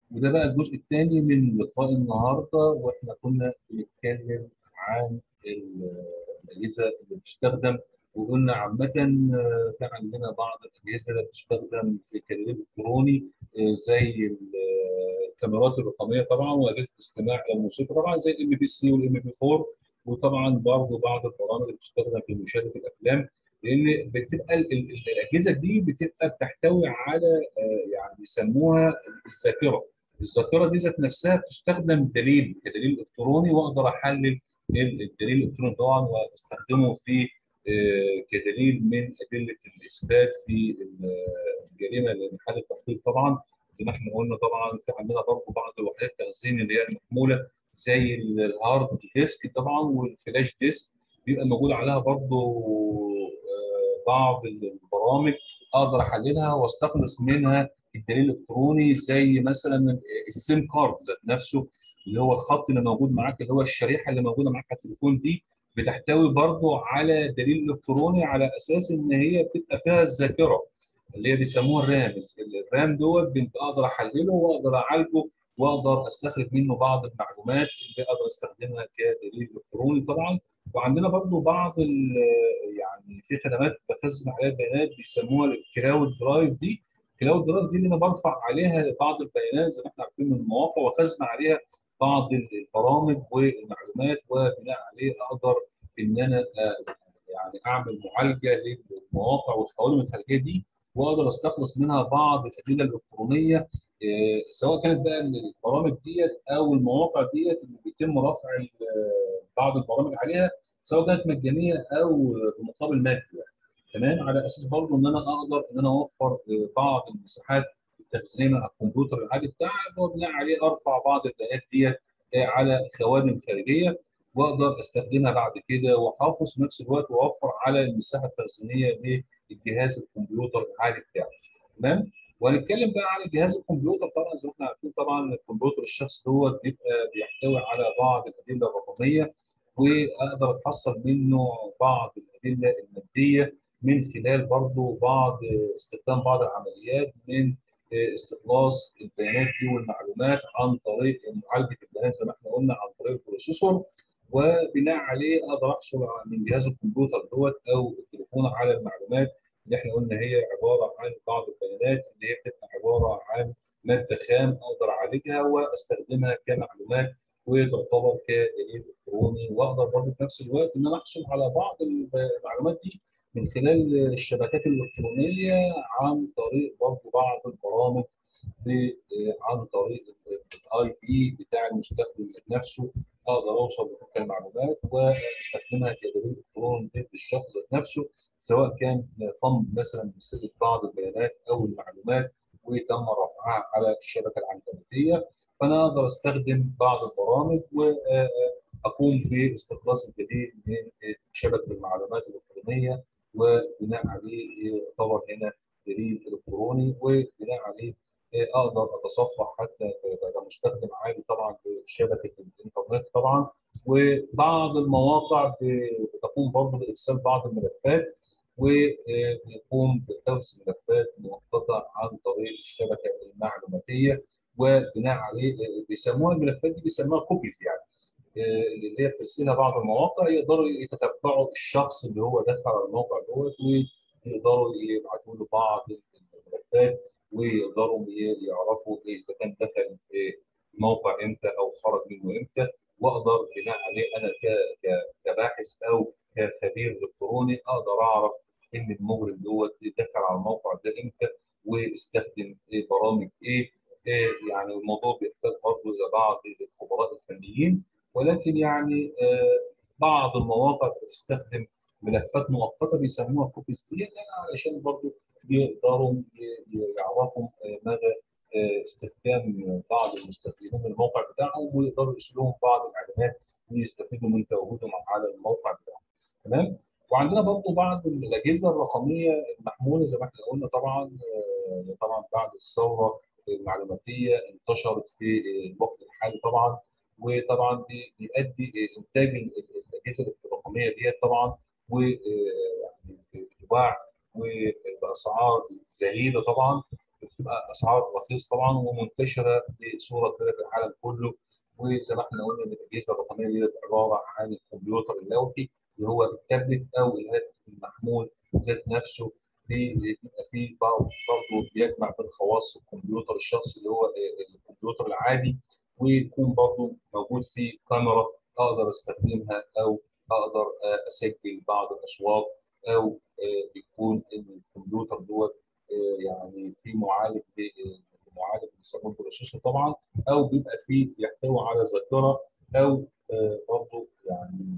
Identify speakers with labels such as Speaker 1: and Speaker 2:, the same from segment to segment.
Speaker 1: وده بقى الجزء الثاني من لقاء النهارده واحنا كنا بنتكلم عن ال- الاجهزه اللي بتستخدم وقلنا عامه آه، في عندنا بعض الاجهزه اللي بتستخدم في كتدريب الكتروني آه، زي ال- آه، الكاميرات الرقميه طبعا واجهزه الاستماع الى الموسيقى طبعا زي الام بي 3 والام بي 4 وطبعا برضه بعض البرامج اللي بتستخدم في مشاهده الافلام لان بتبقى ال- ال- الاجهزه دي بتبقى بتحتوي على آه، يعني بيسموها الذاكره الذاكره دي ذات نفسها بتستخدم دليل كدليل الكتروني واقدر احلل الدليل الالكتروني طبعا واستخدمه في آه، كدليل من ادله الاثبات في الجريمه لمحل التحقيق طبعا زي ما احنا قلنا طبعا في عندنا برضه بعض الوحدات التخزين اللي هي المحموله زي الهارد ديسك طبعا والفلاش ديسك بيبقى موجود عليها برضه آه، بعض البرامج اقدر احللها واستخلص منها الدليل الالكتروني زي مثلا السيم كارد ذات نفسه اللي هو الخط اللي موجود معاك اللي هو الشريحه اللي موجوده معاك على التليفون دي بتحتوي برضه على دليل الكتروني على اساس ان هي بتبقى فيها الذاكره اللي هي بيسموها الرام الرام دوت بنت اقدر احلله واقدر اعالجه واقدر استخرج منه بعض المعلومات اللي اقدر استخدمها كدليل الكتروني طبعا وعندنا برضه بعض يعني في خدمات بخزن عليها البيانات بيسموها الكلاود درايف دي الكلاود درايف دي اللي انا برفع عليها بعض البيانات زي ما احنا عارفين من المواقع واخزن عليها بعض البرامج والمعلومات وبناء عليه اقدر ان انا يعني اعمل معالجه للمواقع والقوالب الخارجيه دي واقدر استخلص منها بعض الادله الالكترونيه سواء كانت بقى البرامج ديت او المواقع ديت اللي بيتم رفع بعض البرامج عليها سواء كانت مجانيه او بمقابل مادي يعني. تمام على اساس برضه ان انا اقدر ان انا اوفر بعض المساحات التخزينيه على الكمبيوتر العادي بتاعي وبناء عليه ارفع بعض البيانات ديت على خوادم خارجيه واقدر استخدمها بعد كده واحافظ في نفس الوقت واوفر على المساحه التخزينيه للجهاز الكمبيوتر العادي بتاعي تمام وهنتكلم بقى عن جهاز الكمبيوتر طبعا زي ما احنا عارفين طبعا الكمبيوتر الشخص دوت بيبقى بيحتوي على بعض الادله الرقميه واقدر اتحصل منه بعض الادله الماديه من خلال برضه بعض استخدام بعض العمليات من استخلاص البيانات دي والمعلومات عن طريق معالجه البيانات زي ما احنا قلنا عن طريق البروسيسور وبناء عليه اقدر احصل من جهاز الكمبيوتر دوت او التليفون على المعلومات اللي احنا قلنا هي عباره عن بعض البيانات اللي هي بتبقى عباره عن ماده خام اقدر اعالجها واستخدمها كمعلومات وتعتبر كدليل الكتروني واقدر برضه في نفس الوقت ان انا احصل على بعض المعلومات دي من خلال الشبكات الالكترونيه عن طريق برضه بعض البرامج عن طريق الاي بي بتاع المستخدم نفسه اقدر اوصل لتلك المعلومات واستخدمها كدليل الكتروني ضد الشخص نفسه سواء كان تم مثلا بسرقه بعض البيانات او المعلومات وتم رفعها على الشبكه العنكبوتيه فانا اقدر استخدم بعض البرامج واقوم باستخلاص الدليل من شبكه المعلومات الالكترونيه وبناء عليه يعتبر هنا دليل الكتروني وبناء عليه اقدر اتصفح حتى كمستخدم عادي طبعا بشبكه الانترنت طبعا وبعض المواقع بتقوم برضه بارسال بعض الملفات وبيقوم بحفظ ملفات مؤقته عن طريق الشبكه المعلوماتيه وبناء عليه بيسموها الملفات دي بيسموها كوبيز يعني اللي هي بترسلها بعض المواقع يقدروا يتتبعوا الشخص اللي هو دخل على الموقع دوت ويقدروا يبعتوا له بعض الملفات ويقدروا يعرفوا اذا كان دخل الموقع امتى او خرج منه امتى واقدر بناء عليه انا كباحث او كخبير الكتروني اقدر اعرف ان المجرم دوت دخل على الموقع ده امتى واستخدم برامج ايه يعني الموضوع بيحتاج برضه الى بعض الخبراء الفنيين ولكن يعني بعض المواقع بتستخدم ملفات مؤقته بيسموها كوبيز دي علشان برضه يقدروا يعرفوا مدى استخدام بعض المستخدمين الموقع بتاعهم ويقدروا يرسلوا لهم بعض المعلومات ويستفيدوا من تواجدهم على الموقع بتاعهم تمام وعندنا برضه بعض الاجهزه الرقميه المحموله زي ما احنا قلنا طبعا طبعا بعد الثوره المعلوماتيه انتشرت في الوقت الحالي طبعا وطبعا بيؤدي انتاج الاجهزه الرقميه ديت طبعا و يعني بتباع وباسعار زهيده طبعا بتبقى اسعار رخيصه طبعا ومنتشره بصوره كده في العالم كله وزي ما احنا قلنا ان الاجهزه الرقميه دي عباره عن الكمبيوتر اللوحي اللي هو التابلت او الهاتف المحمول ذات نفسه بيبقى فيه برضه بيجمع بين خواص الكمبيوتر الشخصي اللي هو الكمبيوتر العادي ويكون برضه موجود فيه كاميرا اقدر استخدمها او اقدر اسجل بعض الاصوات او بيكون الكمبيوتر دوت يعني في معالج معالج بيسموه بروسيسور طبعا او بيبقى فيه يحتوي على ذاكره او برضه يعني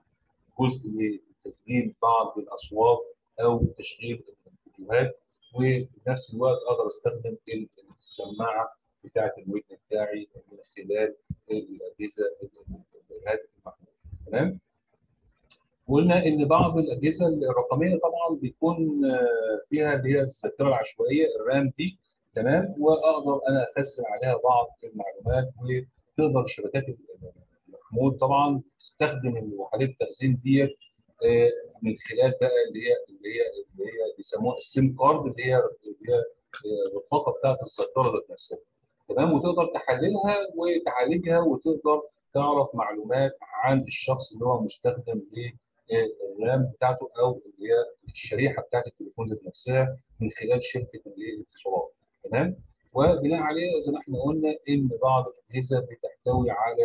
Speaker 1: جزء لتسجيل بعض الاصوات او تشغيل الفيديوهات وفي نفس الوقت اقدر استخدم السماعه بتاعه الودن بتاعي من خلال الاجهزه الهاتف المحمول تمام وقلنا ان بعض الاجهزه الرقميه طبعا بيكون فيها اللي هي الذاكره العشوائيه الرام دي تمام واقدر انا اخزن عليها بعض المعلومات وتقدر شبكات المحمول طبعا تستخدم الوحدات التخزين ديت من خلال بقى اللي هي اللي هي اللي هي بيسموها السيم كارد اللي هي اللي هي البطاقه بتاعت الذاكره ذات نفسها تمام وتقدر تحللها وتعالجها وتقدر تعرف معلومات عن الشخص اللي هو مستخدم للرام بتاعته او اللي هي الشريحه بتاعت التليفون ذات نفسها من خلال شركه الاتصالات تمام وبناء عليه زي ما احنا قلنا ان بعض الاجهزه بتحتوي على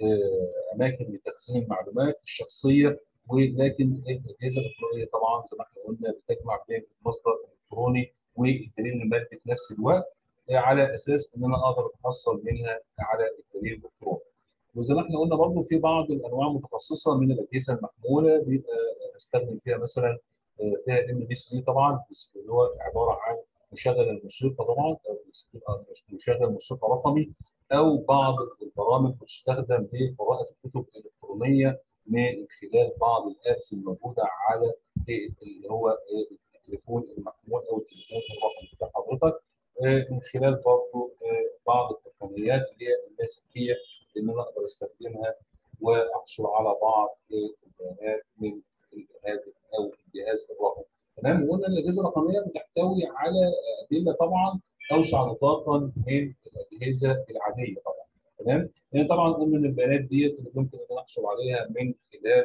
Speaker 1: اماكن لتخزين المعلومات الشخصيه ولكن الاجهزه الالكترونيه طبعا زي ما احنا قلنا بتجمع بين المصدر الالكتروني والدليل المادي في نفس الوقت على اساس ان انا اقدر اتحصل منها على الدليل الالكتروني. وزي ما احنا قلنا برضه في بعض الانواع المتخصصه من الاجهزه المحموله بيبقى استخدم فيها مثلا فيها ام بي 3 طبعا اللي هو عباره عن مشغل الموسيقى طبعا او مشغل موسيقى رقمي او بعض البرامج بتستخدم لقراءه الكتب الالكترونيه من خلال بعض الابس الموجوده على اللي هو التليفون المحمول او التليفون الرقمي بتاع حضرتك من خلال برضه بعض التقنيات اللي هي اللاسلكيه ان انا اقدر استخدمها واحصل على بعض البيانات من الهاتف او الجهاز الرقمي. تمام وقلنا الاجهزه الرقميه بتحتوي على ادله طبعا اوسع نطاقا من الاجهزه العاديه طبعا. تمام؟ لان طبعا قلنا ان البيانات ديت اللي ممكن ان احصل عليها من خلال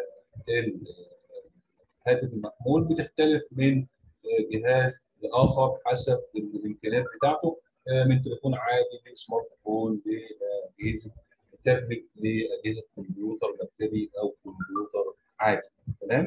Speaker 1: الهاتف المحمول بتختلف من جهاز لاخر حسب الامكانيات بتاعته من تليفون عادي لسمارت فون لاجهزه تابلت لاجهزه كمبيوتر مكتبي او كمبيوتر عادي تمام؟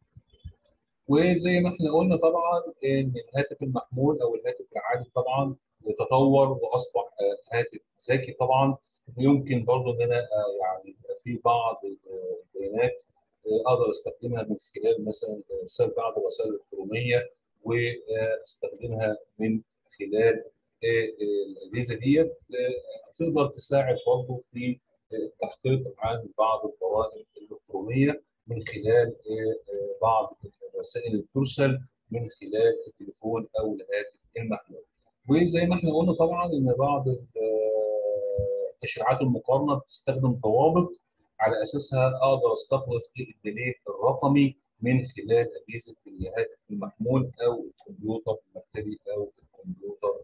Speaker 1: وزي ما احنا قلنا طبعا ان الهاتف المحمول او الهاتف العادي طبعا تطور واصبح هاتف ذكي طبعا يمكن برضه ان انا يعني في بعض البيانات اقدر استخدمها من خلال مثلا ارسال بعض الرسائل الالكترونيه واستخدمها من خلال الاجهزه ديت تقدر تساعد برضه في التحقيق عن بعض الجرائم الالكترونيه من خلال بعض الرسائل اللي بترسل من خلال التليفون او الهاتف المحمول. وزي ما احنا قلنا طبعا ان بعض التشريعات المقارنه بتستخدم ضوابط على اساسها اقدر استخلص الدليل الرقمي من خلال اجهزه الهاتف المحمول او الكمبيوتر المكتبي او الكمبيوتر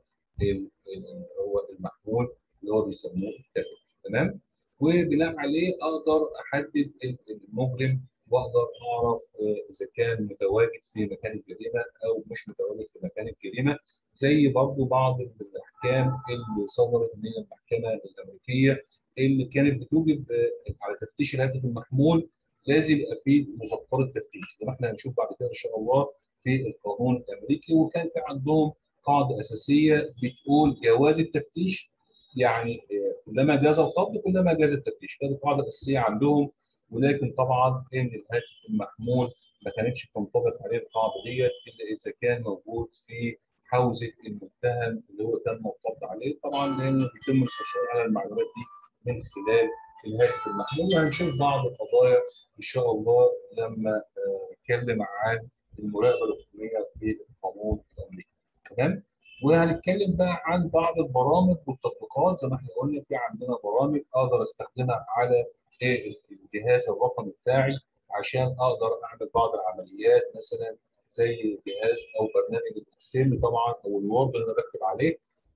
Speaker 1: هو المحمول اللي هو بيسموه التابلت تمام وبناء عليه اقدر احدد المجرم واقدر اعرف اذا كان متواجد في مكان الجريمه او مش متواجد في مكان الجريمه زي برضو بعض الاحكام اللي صدرت من المحكمه الامريكيه اللي كانت بتوجب على تفتيش الهاتف المحمول لازم يبقى فيه مذكره تفتيش زي ما احنا هنشوف بعد كده ان شاء الله في القانون الامريكي وكان في عندهم قاعده اساسيه بتقول جواز التفتيش يعني كلما جاز القبض كلما جاز التفتيش كانت القاعده الاساسيه عندهم ولكن طبعا ان الهاتف المحمول ما كانتش تنطبق عليه القاعده ديت الا اذا كان موجود في حوزه المتهم اللي هو تم القبض عليه طبعا لانه بيتم الحصول على المعلومات دي من خلال الهاتف المحمول وهنشوف بعض القضايا ان شاء الله لما نتكلم عن المراقبه الالكترونيه في القانون الامريكي تمام وهنتكلم بقى عن بعض البرامج والتطبيقات زي ما احنا قلنا في عندنا برامج اقدر استخدمها على الجهاز الرقمي بتاعي عشان اقدر اعمل بعض العمليات مثلا زي جهاز او برنامج الاكسل طبعا او الوورد اللي انا بكتب عليه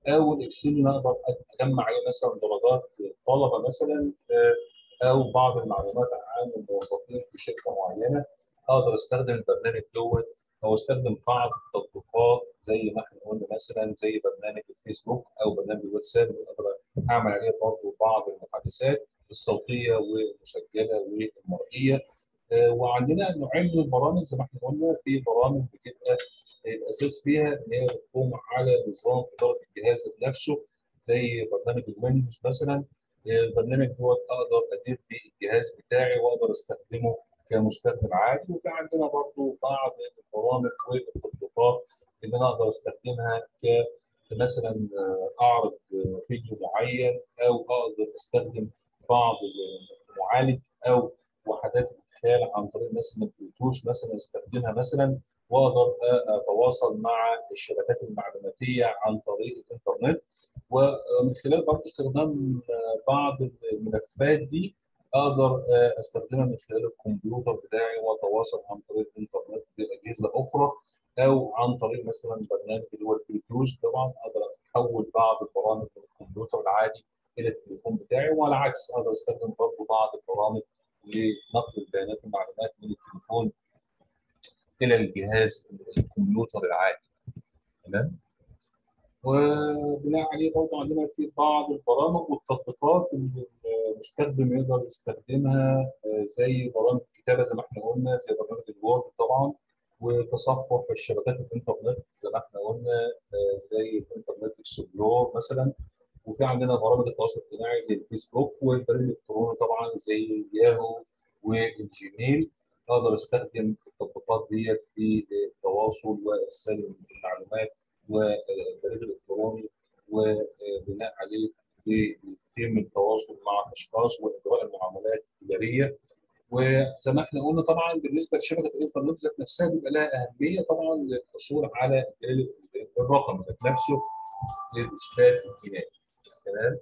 Speaker 1: او الاكسل اللي اقدر اجمع عليه مثلا درجات طلبه مثلا او بعض المعلومات عن الموظفين في شركه معينه اقدر استخدم البرنامج دوت او استخدم بعض التطبيقات زي ما احنا قلنا مثلا زي برنامج الفيسبوك او برنامج الواتساب اللي اقدر اعمل عليه برضه بعض المحادثات الصوتيه والمسجله والمرئيه وعندنا نوعين من البرامج زي ما احنا قلنا في برامج بتبقى الاساس فيها ان هي بتقوم على نظام اداره الجهاز نفسه زي برنامج الويندوز مثلا البرنامج دوت اقدر ادير بيه الجهاز بتاعي واقدر استخدمه كمستخدم عادي وفي عندنا برضو بعض البرامج والتطبيقات اللي انا اقدر استخدمها ك مثلا اعرض فيديو معين او اقدر استخدم بعض المعالج او وحدات الادخال عن طريق مثلا البلوتوث مثلا استخدمها مثلا واقدر اتواصل مع الشبكات المعلوماتيه عن طريق الانترنت ومن خلال برضه استخدام بعض الملفات دي اقدر استخدمها من خلال الكمبيوتر بتاعي واتواصل عن طريق الانترنت باجهزه اخرى او عن طريق مثلا برنامج اللي هو البلوتوث طبعا اقدر احول بعض البرامج من الكمبيوتر العادي الى التليفون بتاعي وعلى العكس اقدر استخدم برضه بعض البرامج لنقل البيانات والمعلومات من التليفون الى الجهاز الكمبيوتر العادي تمام وبناء عليه برضه عندنا في بعض البرامج والتطبيقات اللي المستخدم يقدر يستخدمها زي برامج الكتابه زي ما احنا قلنا زي برنامج الوورد طبعا وتصفح الشبكات الانترنت زي ما احنا قلنا زي الانترنت اكسبلور مثلا وفي عندنا برامج التواصل الاجتماعي زي الفيسبوك والبريد الالكتروني طبعا زي الياهو والجيميل اقدر استخدم التطبيقات ديت في التواصل وارسال المعلومات والبريد الالكتروني وبناء عليه بيتم التواصل مع الاشخاص واجراء المعاملات التجاريه وزي ما احنا قلنا طبعا بالنسبه لشبكه الانترنت ذات نفسها بيبقى لها اهميه طبعا للحصول على الرقم ذات نفسه للاثبات الجنائي تمام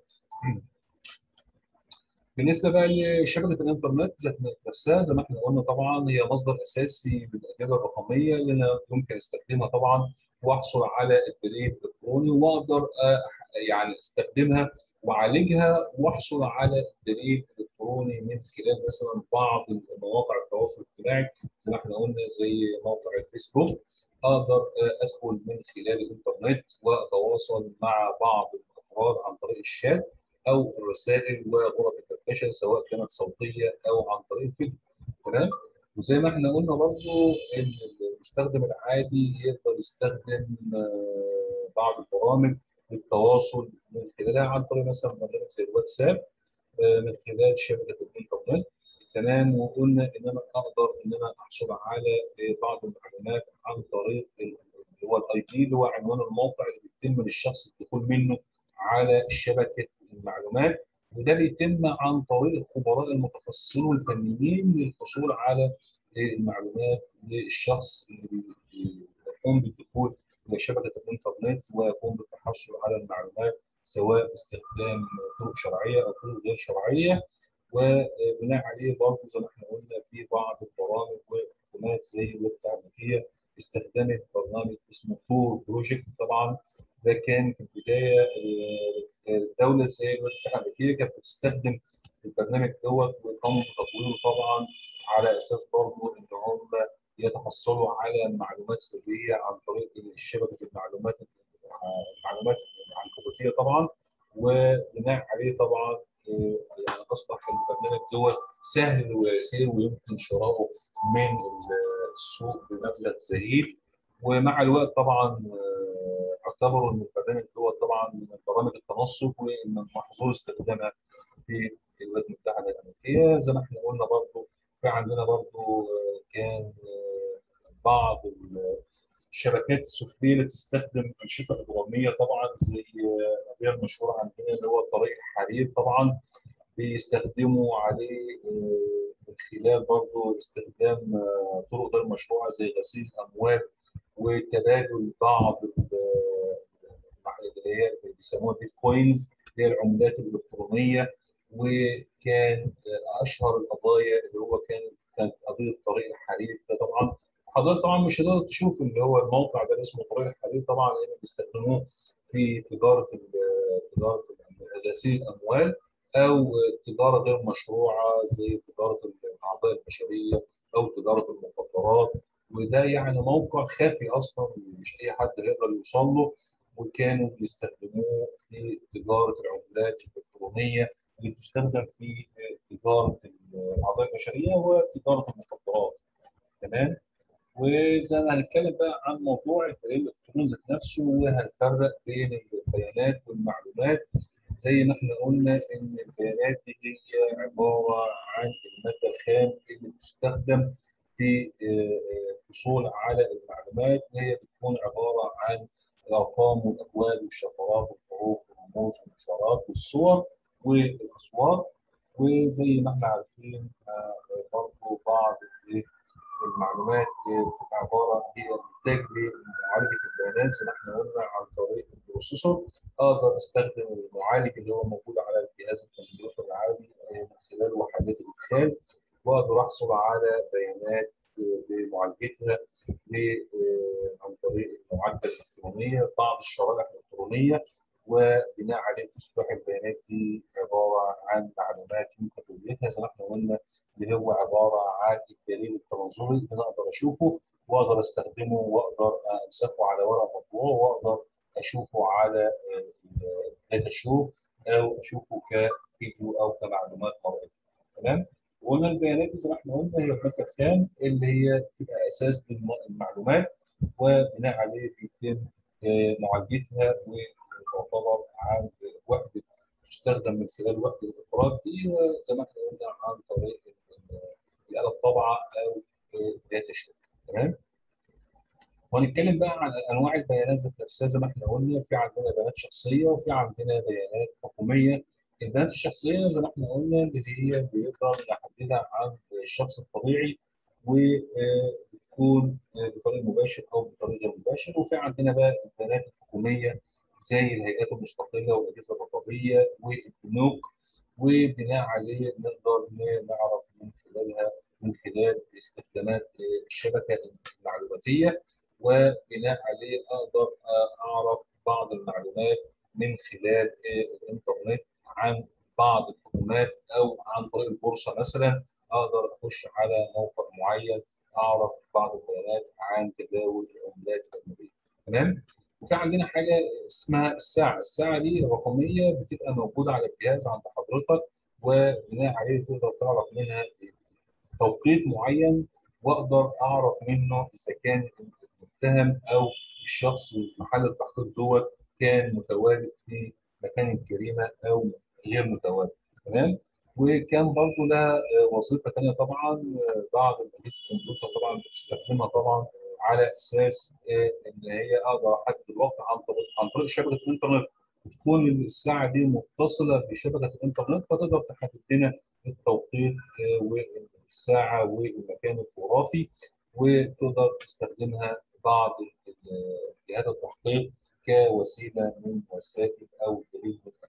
Speaker 1: بالنسبه بقى لشبكه الانترنت ذات نفسها زي ما احنا قلنا طبعا هي مصدر اساسي للاجهزه الرقميه اللي انا يمكن استخدمها طبعا واحصل على البريد الالكتروني واقدر يعني استخدمها واعالجها واحصل على الدليل الالكتروني من خلال مثلا بعض مواقع التواصل الاجتماعي زي ما احنا قلنا زي موقع الفيسبوك اقدر ادخل من خلال الانترنت واتواصل مع بعض الافراد عن طريق الشات او الرسائل وغرف الدردشه سواء كانت صوتيه او عن طريق الفيديو تمام وزي ما احنا قلنا برضو ان المستخدم العادي يقدر يستخدم بعض البرامج للتواصل من خلالها عن طريق مثلا برنامج زي الواتساب من خلال شبكه الانترنت كمان وقلنا ان انا اقدر ان انا احصل على بعض المعلومات عن طريق اللي هو الاي بي اللي هو عنوان الموقع اللي بيتم للشخص الدخول منه على شبكه المعلومات وده بيتم عن طريق الخبراء المتخصصين والفنيين للحصول على المعلومات للشخص اللي يقوم بالدخول الى شبكه الانترنت ويقوم بالتحصل على المعلومات سواء باستخدام طرق شرعيه او طرق غير شرعيه وبناء عليه برضه زي ما احنا قلنا في بعض البرامج والحكومات زي الويب الامريكيه استخدمت برنامج اسمه تور بروجكت طبعا ده كان في البدايه الدوله زي الولايات المتحده الامريكيه كانت بتستخدم البرنامج دوت وقاموا بتطويره طبعا على اساس برضه ان هم يتحصلوا على معلومات سريه عن طريق شبكه المعلومات المعلومات العنكبوتيه طبعا وبناء عليه طبعا يعني اصبح البرنامج دوت سهل ويسير ويمكن شراؤه من السوق بمبلغ زهيد ومع الوقت طبعا اعتبروا ان البرنامج دوت طبعا من برامج التنصب وان محظور استخدامها في الولايات المتحده الامريكيه زي ما احنا قلنا برضه في عندنا برضه كان بعض الشبكات السفليه اللي بتستخدم انشطه اجراميه طبعا زي القضيه المشهوره عندنا اللي هو طريق الحرير طبعا بيستخدموا عليه من خلال برضه استخدام طرق غير مشروعه زي غسيل اموال وتبادل بعض اللي هي بيسموها بيتكوينز اللي هي العملات الالكترونيه وكان اشهر القضايا اللي هو كان كانت قضيه طريق الحرير ده طبعا حضرتك طبعا مش هتقدر تشوف اللي هو الموقع ده اسمه طريق الحرير طبعا لان بيستخدموه في تجاره تجاره غسيل الاموال او تجاره غير مشروعه زي تجاره الاعضاء البشريه او تجاره المخدرات وده يعني موقع خافي اصلا مش اي حد يقدر يوصل له وكانوا بيستخدموه في تجاره العملات الالكترونيه اللي بتستخدم في تجاره الاعضاء البشريه وتجاره المخدرات تمام وزي ما هنتكلم بقى عن موضوع البريد الالكتروني ذات نفسه وهنفرق بين البيانات والمعلومات زي ما احنا قلنا ان البيانات دي هي عباره عن الماده الخام اللي بتستخدم في الحصول على المعلومات وهي بتكون عباره عن الارقام والاكواد والشفرات والحروف والرموز والاشارات والصور والاصوات وزي ما احنا عارفين برضه بعض المعلومات بتبقى عباره هي نتاج لمعالجه البيانات زي ما احنا قلنا عن طريق البروسيسور اقدر استخدم المعالج اللي هو موجود على الجهاز الكمبيوتر العادي من خلال وحدات الادخال واقدر احصل على بيانات بمعالجتها عن طريق المعالجه الالكترونيه بعض الشرائح الالكترونيه وبناء عليه تصبح البيانات دي عباره عن معلومات يمكن توليتها زي ما احنا قلنا اللي هو عباره عن الدليل التنظري اللي انا اقدر اشوفه واقدر استخدمه واقدر انسخه على ورق مطبوع واقدر اشوفه على داتا شو او اشوفه كفيديو او كمعلومات مرئيه تمام وقلنا البيانات زي ما احنا قلنا هي الماده الخام اللي هي بتبقى اساس للمعلومات وبناء عليه بيتم معالجتها وتعتبر عن وحده تستخدم من خلال وحده الافراد دي زي ما احنا قلنا عن طريق الاله الطابعه او داتا شو تمام وهنتكلم بقى عن انواع البيانات ذات نفسها زي ما احنا قلنا في عندنا بيانات شخصيه وفي عندنا بيانات حكوميه البيانات الشخصيه زي ما احنا قلنا اللي هي بيقدر يحددها عن الشخص الطبيعي وبتكون بطريق مباشر او بطريق غير مباشر وفي عندنا بقى البيانات الحكوميه زي الهيئات المستقله والاجهزه الرقابيه والبنوك وبناء عليه نقدر نعرف من خلالها من خلال استخدامات الشبكه المعلوماتيه وبناء عليه اقدر اعرف بعض المعلومات من خلال الانترنت عن بعض الحكومات او عن طريق البورصه مثلا اقدر اخش على موقع معين اعرف بعض البيانات عن تداول العملات الاجنبيه تمام وفي عندنا حاجه اسمها الساعه الساعه دي رقميه بتبقى موجوده على الجهاز عند حضرتك وبناء عليه تقدر تعرف منها توقيت معين واقدر اعرف منه اذا كان المتهم او الشخص محل التحقيق دوت كان متواجد في مكان الجريمه او غير متواجد تمام وكان برضه لها وظيفه ثانيه طبعا بعض اجهزه الكمبيوتر طبعا بتستخدمها طبعا على اساس ان هي اقدر احدد الوقت عن طريق عن طريق شبكه الانترنت وتكون الساعه دي متصله بشبكه الانترنت فتقدر تحدد لنا التوقيت والساعه والمكان الجغرافي وتقدر تستخدمها بعض جهات التحقيق كوسيله من وسائل او دليل من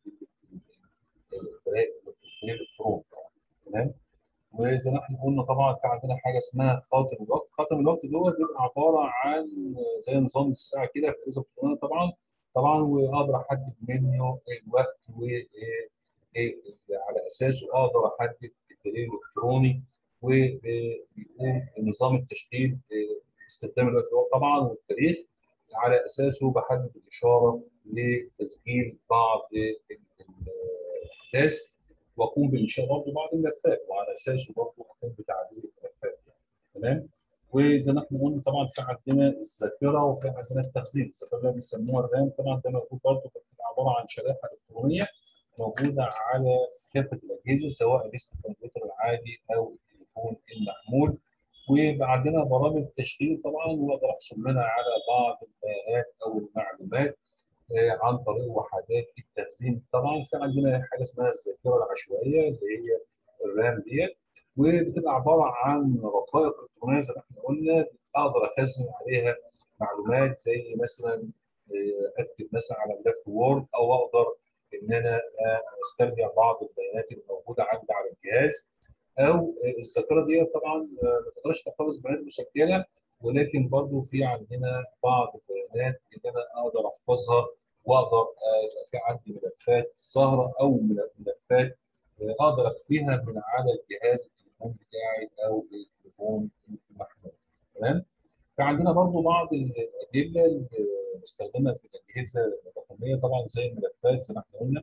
Speaker 1: الالكترون تمام وزي ما احنا قلنا طبعا في عندنا حاجه اسمها خاتم الوقت، خاتم الوقت دوت بيبقى عباره عن زي نظام الساعه كده في الاجهزه الالكترونيه طبعا طبعا واقدر احدد منه الوقت و على اساسه اقدر احدد الدليل الالكتروني وبيقوم نظام التشغيل باستخدام الوقت طبعا والتاريخ على اساسه بحدد الاشاره لتسجيل بعض الاحداث واقوم بانشاء برضه بعض الملفات وعلى اساسه برضه اقوم بتعديل الملفات يعني تمام وزي ما احنا قلنا طبعا في عندنا الذاكره وفي عندنا التخزين الذاكره اللي بيسموها الرام طبعا ده موجود برضه بتبقى عباره عن شريحه الكترونيه موجوده على كافه الاجهزه سواء اجهزه الكمبيوتر العادي او التليفون المحمول ويبقى عندنا برامج تشغيل طبعا واقدر احصل منها على بعض البيانات او المعلومات عن طريق وحدات التخزين طبعا في عندنا حاجه اسمها الذاكره العشوائيه اللي هي الرام ديت وبتبقى عباره عن رقائق الكترونيه زي ما احنا قلنا اقدر اخزن عليها معلومات زي مثلا اكتب مثلا على ملف وورد او اقدر ان انا استرجع بعض البيانات اللي موجوده عندي على الجهاز او الذاكره دي طبعا ما تقدرش تحتفظ بيانات مسجله ولكن برضو في عندنا بعض البيانات اللي انا اقدر احفظها واقدر يبقى في عندي ملفات ظاهره او ملفات اقدر اخفيها من على الجهاز التليفون بتاعي او التليفون المحمول تمام فعندنا برضو بعض الادله اللي بستخدمها في الاجهزه الرقميه طبعا زي الملفات زي ما احنا قلنا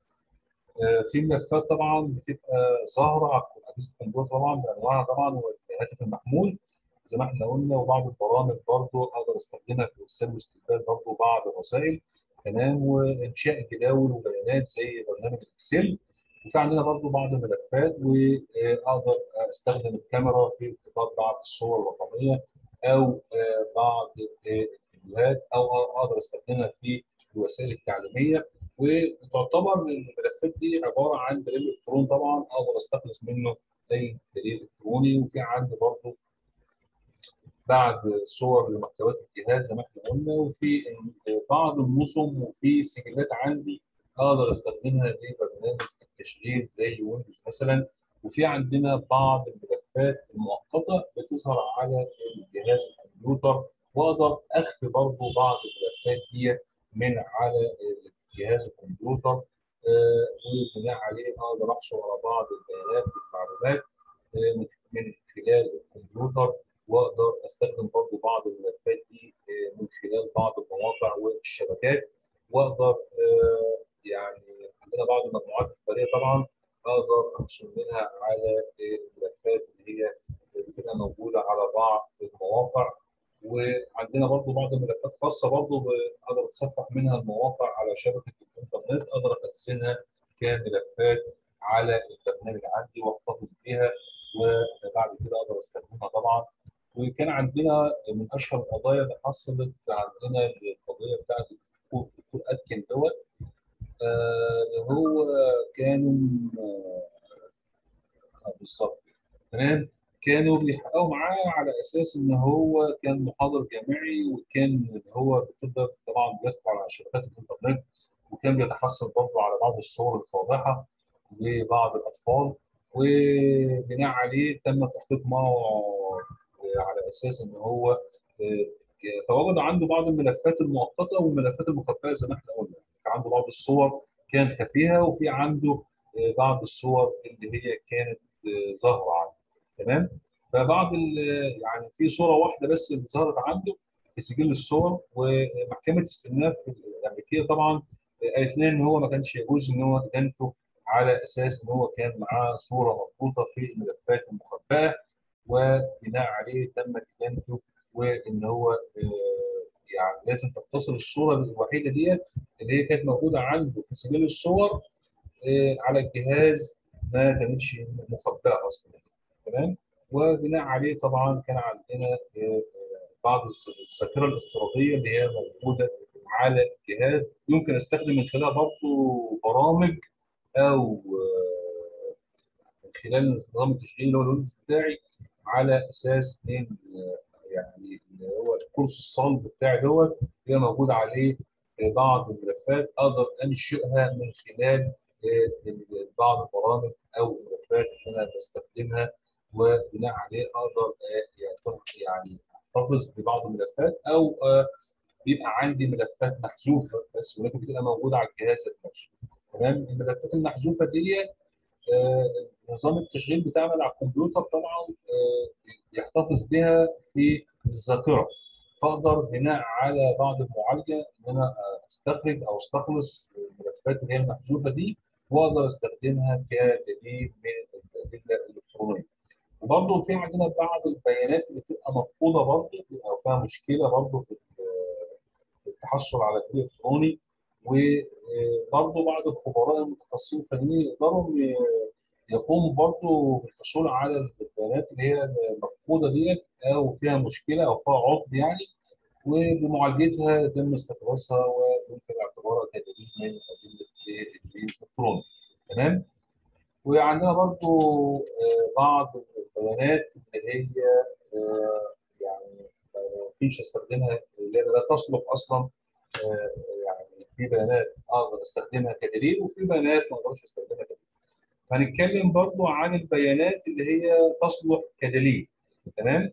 Speaker 1: في ملفات طبعا بتبقى ظاهره على اجهزه الكمبيوتر طبعا بانواعها طبعا والهاتف المحمول زي ما احنا قلنا وبعض البرامج برضو اقدر استخدمها في ارسال واستقبال برضو بعض الرسائل تمام وانشاء جداول وبيانات زي برنامج الاكسل وفي عندنا برضو بعض الملفات واقدر استخدم الكاميرا في التقاط بعض الصور الرقميه او بعض الفيديوهات او اقدر استخدمها في الوسائل التعليميه وتعتبر الملفات دي عباره عن دليل الكترون طبعا اقدر استخلص منه اي دليل الكتروني وفي عندي برضو بعض صور لمحتويات الجهاز زي ما احنا قلنا وفي بعض النظم وفي سجلات عندي اقدر استخدمها لبرنامج التشغيل زي ويندوز مثلا وفي عندنا بعض الملفات المؤقته بتظهر على الجهاز الكمبيوتر واقدر اخفي برضه بعض الملفات دي من على جهاز الكمبيوتر آه وبناء عليه اقدر احصل على بعض البيانات والمعلومات آه من خلال الكمبيوتر واقدر استخدم برضه بعض الملفات دي آه من خلال بعض المواقع والشبكات واقدر يعني عندنا بعض المجموعات الاخباريه طبعا اقدر احصل منها على الملفات اللي هي بتبقى موجوده على بعض المواقع وعندنا برضو بعض الملفات خاصه برضو اقدر اتصفح منها المواقع على شبكه الانترنت اقدر اخزنها كملفات على البرنامج عندي واحتفظ بيها وبعد كده اقدر استخدمها طبعا وكان عندنا من اشهر القضايا اللي حصلت عندنا القضيه بتاعت الدكتور اتكن دوت اللي آه هو كانوا آه بالظبط تمام كانوا بيحققوا معاه على اساس ان هو كان محاضر جامعي وكان هو بتقدر طبعا بيدخل على شبكات الانترنت وكان بيتحصل برضه على بعض الصور الفاضحه لبعض الاطفال وبناء عليه تم التحقيق معه على اساس ان هو فوجد عنده بعض الملفات المؤقته والملفات المخبئه زي ما احنا قلنا كان عنده بعض الصور كان خفيها وفي عنده بعض الصور اللي هي كانت ظاهره عنده تمام فبعض يعني في صوره واحده بس اللي ظهرت عنده في سجل الصور ومحكمه الاستئناف الامريكيه طبعا قالت لنا ان هو ما كانش يجوز ان هو ادانته على اساس ان هو كان معاه صوره مربوطه في الملفات المخبئه وبناء عليه تمت ادانته وان هو يعني لازم تتصل الصوره الوحيده ديت اللي هي كانت موجوده عنده في سجل الصور على الجهاز ما كانتش مخبئه اصلا تمام وبناء عليه طبعا كان عندنا بعض الذاكره الافتراضيه اللي هي موجوده على الجهاز يمكن استخدم من خلالها برضه برامج او من خلال نظام التشغيل اللي هو الويندوز بتاعي على اساس ان يعني اللي هو الكورس الصلب بتاعي دوت هي موجود عليه بعض الملفات اقدر انشئها من خلال بعض البرامج او الملفات اللي انا بستخدمها وبناء عليه اقدر يعني احتفظ ببعض الملفات او بيبقى عندي ملفات محذوفه بس ولكن بتبقى موجوده على الجهاز نفسه تمام الملفات المحذوفه ديت نظام التشغيل بتاعنا على الكمبيوتر طبعا يحتفظ بها في الذاكره فاقدر بناء على بعض المعالجه ان انا استخرج او استخلص الملفات اللي هي المحذوفه دي واقدر استخدمها كدليل من الادله الالكترونيه. وبرضه في عندنا بعض البيانات اللي بتبقى مفقوده برضه او فيها مشكله برضه في التحصل على الدليل الالكتروني وبرضه بعض الخبراء المتخصصين الفنيين يقدروا يقوموا برضه بالحصول على البيانات اللي هي المفقوده ديت او فيها مشكله او فيها عطل يعني وبمعالجتها يتم استخلاصها ويمكن اعتبارها كدليل من ادله الالكتروني تمام وعندنا برضو بعض البيانات اللي هي يعني ما يمكنش استخدمها اللي لا تصلح اصلا يعني في بيانات اقدر استخدمها كدليل وفي بيانات ما اقدرش استخدمها كدليل. هنتكلم برضو عن البيانات اللي هي تصلح كدليل تمام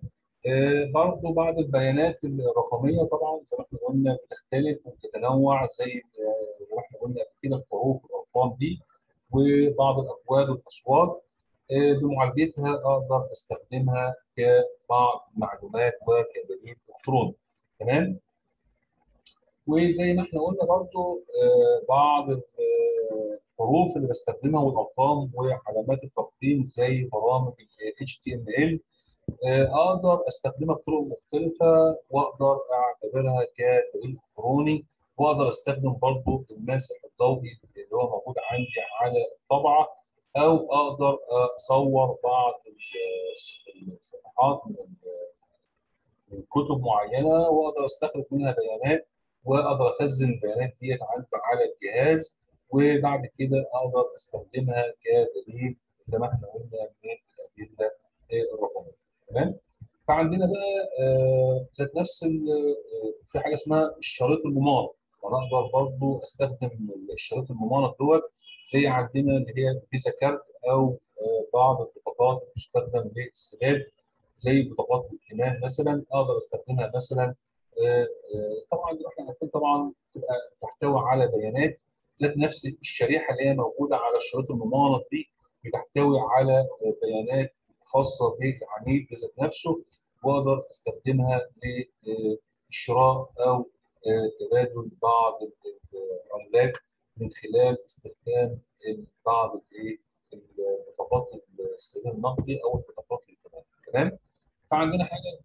Speaker 1: برضه بعض البيانات الرقميه طبعا زي ما احنا قلنا بتختلف وبتتنوع زي زي ما احنا قلنا قبل كده الحروف والارقام دي وبعض الاكواد والاصوات بمعالجتها اقدر استخدمها كبعض معلومات وكدليل الكتروني تمام وزي ما احنا قلنا برضو بعض الحروف اللي بستخدمها والارقام وعلامات الترقيم زي برامج ال HTML اقدر استخدمها بطرق مختلفه واقدر اعتبرها كدليل الكتروني واقدر استخدم برضو الماسح الضوئي اللي هو موجود عندي على الطبعه او اقدر اصور بعض الصفحات من كتب معينه واقدر استخرج منها بيانات واقدر اخزن البيانات ديت عندي على الجهاز وبعد كده اقدر استخدمها كدليل زي ما احنا قلنا من الادله الرقميه تمام فعندنا بقى ذات نفس في حاجه اسمها الشريط الممارط وانا اقدر برضه استخدم الشريط الممارط دوت زي عندنا اللي هي فيزا كارت او بعض البطاقات اللي بتستخدم للسداد زي بطاقات الائتمان مثلا اقدر استخدمها مثلا طبعا احنا عارفين طبعا تبقى تحتوي على بيانات ذات نفس الشريحه اللي هي موجوده على الشريط الممارط دي بتحتوي على بيانات خاصه بالعميل ذات نفسه واقدر استخدمها لشراء او تبادل بعض العملات من خلال استخدام بعض البطاقات الاستخدام النقدي او البطاقات الائتمان تمام فعندنا حاجه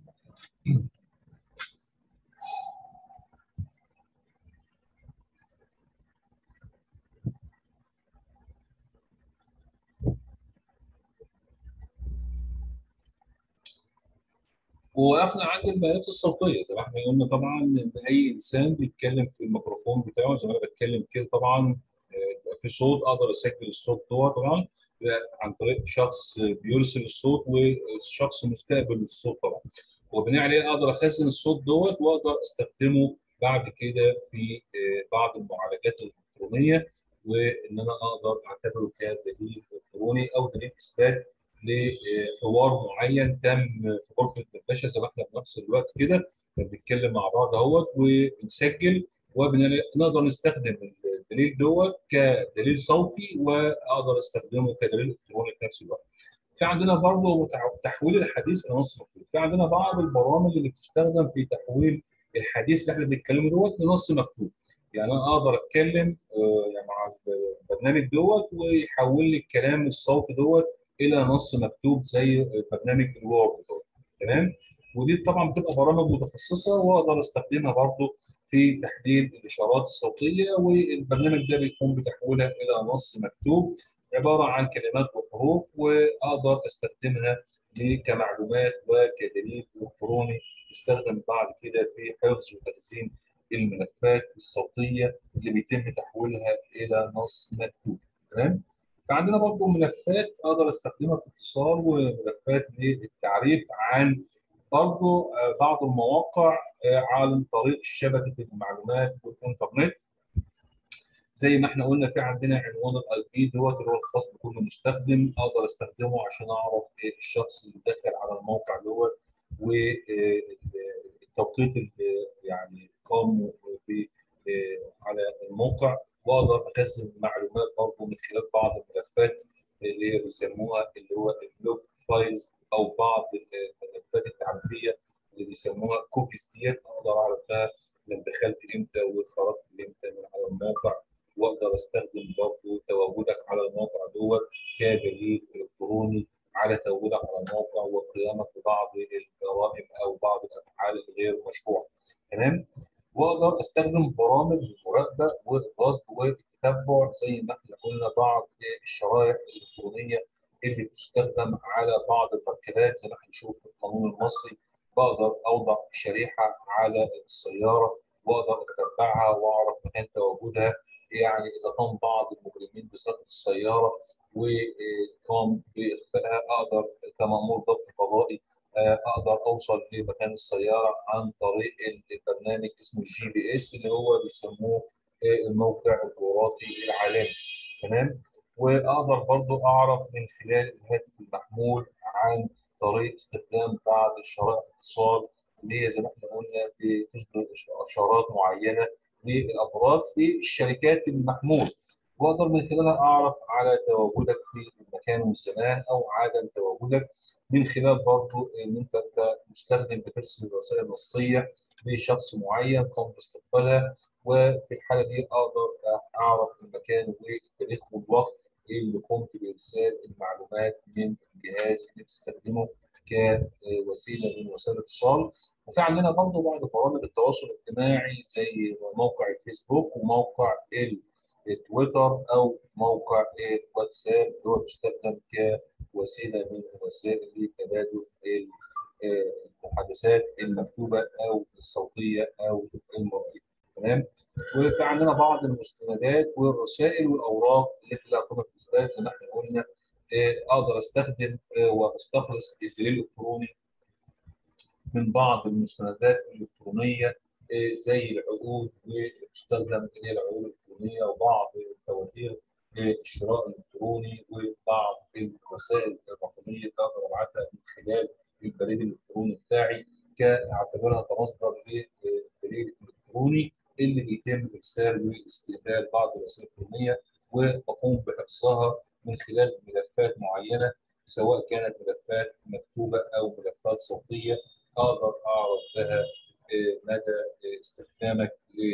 Speaker 1: وقفنا عند البيانات الصوتيه زي ما احنا قلنا طبعا ان اي انسان بيتكلم في الميكروفون بتاعه زي ما انا بتكلم كده طبعا بيبقى في صوت اقدر اسجل الصوت دوت طبعا عن طريق شخص بيرسل الصوت وشخص مستقبل الصوت طبعا وبناء عليه اقدر اخزن الصوت دوت واقدر استخدمه بعد كده في بعض المعالجات الالكترونيه وان انا اقدر اعتبره كدليل الكتروني او دليل اثبات لحوار معين تم في غرفه الدردشه زي ما احنا بنحصل دلوقتي كده بنتكلم مع بعض اهوت وبنسجل ونقدر نستخدم الدليل دوت كدليل صوتي واقدر استخدمه كدليل الكتروني في نفس الوقت. في عندنا برضه تحويل الحديث الى نص مكتوب، في عندنا بعض البرامج اللي بتستخدم في تحويل الحديث اللي احنا بنتكلمه دوت لنص مكتوب. يعني انا اقدر اتكلم مع البرنامج دوت ويحول لي الكلام الصوتي دوت الى نص مكتوب زي برنامج الوورد تمام ودي طبعا بتبقى برامج متخصصه واقدر استخدمها برضو في تحليل الاشارات الصوتيه والبرنامج ده بيقوم بتحويلها الى نص مكتوب عباره عن كلمات وحروف واقدر استخدمها كمعلومات وكدليل الكتروني يستخدم بعد كده في حفظ وتخزين الملفات الصوتيه اللي بيتم تحويلها الى نص مكتوب تمام فعندنا برضو ملفات اقدر استخدمها في الاتصال وملفات للتعريف عن برضو بعض المواقع عن طريق شبكه المعلومات والانترنت زي ما احنا قلنا في عندنا عنوان الاي بي دوت اللي هو الخاص بكل مستخدم اقدر استخدمه عشان اعرف الشخص اللي داخل على الموقع دوت والتوقيت اللي يعني قام على الموقع واقدر اخزن معلومات برضه من خلال بعض الملفات اللي هي بيسموها اللي هو اللوج فايلز او بعض الملفات التعريفيه اللي بيسموها كوكيز ديت اقدر اعرف بقى انا دخلت امتى وخرجت امتى من على الموقع واقدر استخدم برضه تواجدك على الموقع دوت كدليل الكتروني على تواجدك على الموقع وقيامك ببعض الجرائم او بعض الافعال الغير مشروعه تمام واقدر استخدم برامج المراقبه والرصد والتتبع زي ما احنا قلنا بعض الشرائح الالكترونيه اللي بتستخدم على بعض المركبات زي ما احنا بنشوف في القانون المصري بقدر اوضع شريحه على السياره واقدر اتبعها واعرف مكان تواجدها يعني اذا قام بعض المجرمين بسرقه السياره وقام باخفائها اقدر كمامور ضبط قضائي اقدر اوصل لمكان السياره عن طريق البرنامج اسمه الجي بي اس اللي هو بيسموه الموقع الجغرافي العالمي تمام واقدر برضو اعرف من خلال الهاتف المحمول عن طريق استخدام بعض الشرائح الاتصال اللي هي زي ما احنا قلنا بتصدر اشارات معينه للافراد في الشركات المحمول واقدر من خلالها اعرف على تواجدك في المكان والزمان او عدم تواجدك من خلال برضه ان انت كمستخدم بترسل رسائل نصيه لشخص معين قام باستقبالها وفي الحاله دي اقدر اعرف المكان والتاريخ والوقت اللي قمت بارسال المعلومات من الجهاز اللي بتستخدمه كوسيله من وسائل الاتصال وفي عندنا برضه بعض برامج التواصل الاجتماعي زي موقع الفيسبوك وموقع التويتر او موقع الواتساب اللي هو بيستخدم كوسيله من وسائل لتبادل المحادثات المكتوبه او الصوتيه او المرئيه تمام وفي عندنا بعض المستندات والرسائل والاوراق التي لها قيمه في الاثبات زي ما احنا قلنا اقدر استخدم واستخلص الدليل الالكتروني من بعض المستندات الالكترونيه زي العقود وتستخدم اللي هي العقود الالكترونيه وبعض الفواتير للشراء الالكتروني وبعض الرسائل الرقميه اقدر ابعتها من خلال البريد الالكتروني بتاعي كاعتبرها كمصدر للدليل الالكتروني اللي بيتم ارسال واستقبال بعض الرسائل الالكترونيه وبقوم بحفظها من خلال ملفات معينه سواء كانت ملفات مكتوبه او ملفات صوتيه اقدر اعرف بها مدى استخدامك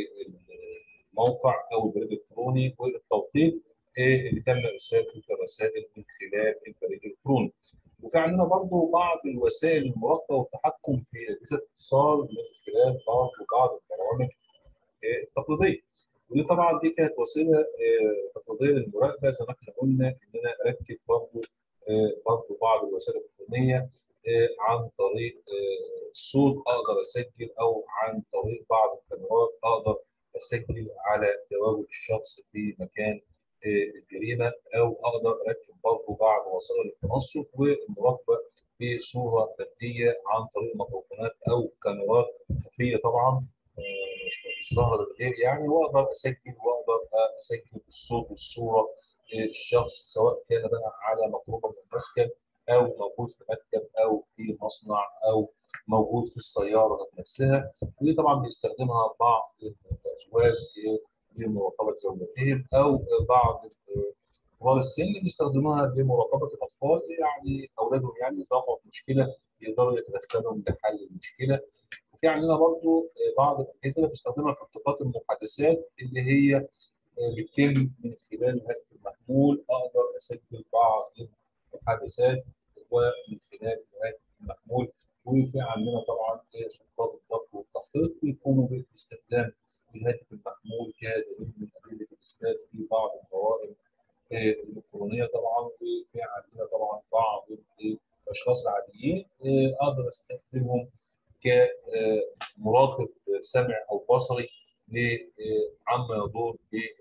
Speaker 1: للموقع او البريد الالكتروني والتوقيت اللي تم ارسال تلك الرسائل من خلال البريد الالكتروني. وفي عندنا برضه بعض الوسائل المراقبه والتحكم في اجهزه الاتصال من خلال برضه بعض البرامج التقليديه. ودي طبعا دي كانت وسيله تقليديه للمراقبه زي ما احنا قلنا ان انا اركب برضه برضه بعض الوسائل الالكترونيه عن طريق الصوت اقدر اسجل او عن طريق بعض الكاميرات اقدر اسجل على تواجد الشخص في مكان الجريمه او اقدر اركب برضه بعض وسائل التنصت والمراقبه بصوره ماديه عن طريق ميكروفونات او كاميرات خفيه طبعا مش ظاهره للغير يعني واقدر اسجل واقدر اسجل الصوت والصوره الشخص سواء كان بقى على مقربه من المسكن او موجود في مكتب او في مصنع او موجود في السياره نفسها ودي طبعا بيستخدمها بعض الازواج لمراقبه زوجاتهم او بعض كبار السن بيستخدموها لمراقبه الاطفال يعني اولادهم يعني اذا وقعوا في مشكله يقدروا يتدخلوا لحل المشكله وفي عندنا برضو بعض الاجهزه اللي بتستخدمها في التقاط المحادثات اللي هي بتتم من خلال الهاتف المحمول اقدر اسجل بعض المحادثات ومن خلال الهاتف المحمول وفي عندنا طبعا سلطات الضبط والتحقيق بيقوموا باستخدام الهاتف المحمول كدليل من ادله الاثبات في بعض الجرائم الالكترونيه طبعا وفي عندنا طبعا بعض الاشخاص العاديين اقدر استخدمهم كمراقب سمع او بصري عما يدور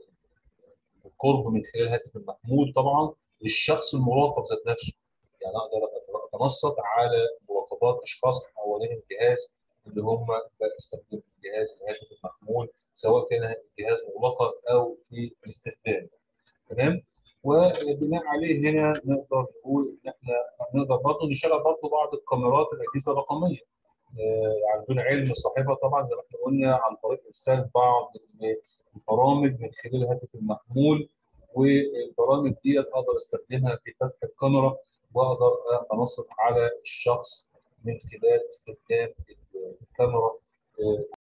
Speaker 1: بالقرب من خلال الهاتف المحمول طبعا للشخص المراقب ذات نفسه يعني اقدر اتنصت على مراقبات اشخاص حوالين الجهاز اللي هم بيستخدموا الجهاز الهاتف المحمول سواء كان الجهاز مغلقا او في الاستخدام تمام وبناء عليه هنا نقدر نقول ان احنا نقدر برضه نشغل برضه بعض الكاميرات الاجهزه الرقميه يعني دون علم صاحبها طبعا زي ما احنا قلنا عن طريق ارسال بعض البرامج من خلال الهاتف المحمول والبرامج ديت اقدر استخدمها في فتح الكاميرا واقدر انصت على الشخص من خلال استخدام الكاميرا